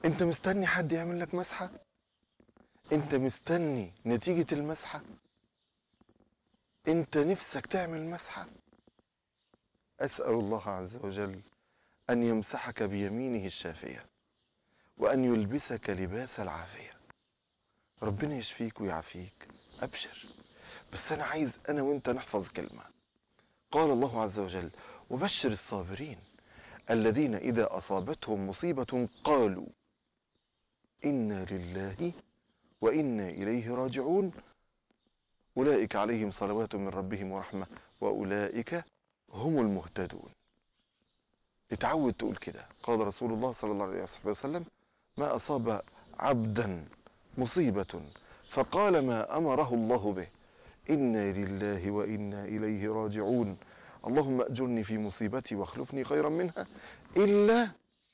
انت مستني حد يعمل لك مسحة انت مستني نتيجة المسحة انت نفسك تعمل مسحة اسأل الله عز وجل ان يمسحك بيمينه الشافية وان يلبسك لباس العافية ربنا يشفيك ويعافيك ابشر بس انا عايز انا وانت نحفظ كلمة قال الله عز وجل وبشر الصابرين الذين اذا اصابتهم مصيبة قالوا انا لله وانا اليه راجعون اولئك عليهم صلوات من ربهم ورحمة واولئك هم المهتدون اتعود تقول كده قال رسول الله صلى الله عليه وسلم ما اصاب عبدا مصيبة فقال ما امره الله به انا لله وانا اليه راجعون اللهم اجرني في مصيبتي واخلفني خيرا منها الا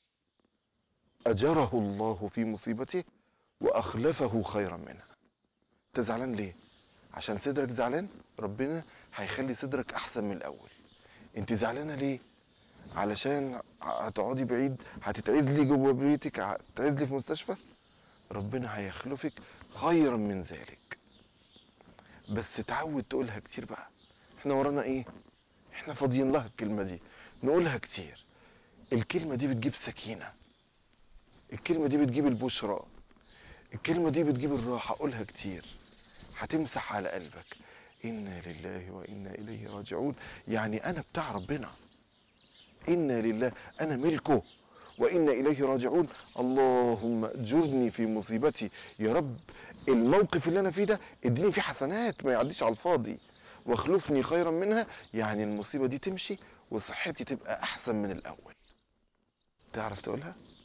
اجره الله في مصيبته واخلفه خيرا منها انت زعلان ليه عشان صدرك زعلان ربنا هيخلي صدرك احسن من الاول انت زعلانه ليه علشان هتقعدي بعيد هتتعيد لي جوه بيتك هتتعيد لي في مستشفى ربنا هيخلفك خيرا من ذلك بس تعود تقولها كتير بقى احنا ورانا ايه احنا فاضيين لها الكلمة دي نقولها كتير الكلمة دي بتجيب سكينة الكلمة دي بتجيب البشرى الكلمة دي بتجيب الراحة قولها كتير هتمسح على قلبك إنا لله وإنا إليه راجعون يعني أنا بتاع ربنا إنا لله أنا ملكه وإنا إليه راجعون اللهم اجرني في مصيبتي يا رب الموقف اللي أنا فيه ده اديني فيه حسنات ما يعديش على الفاضي واخلفني خيرا منها يعني المصيبة دي تمشي وصحتي تبقى أحسن من الأول تعرف تقولها؟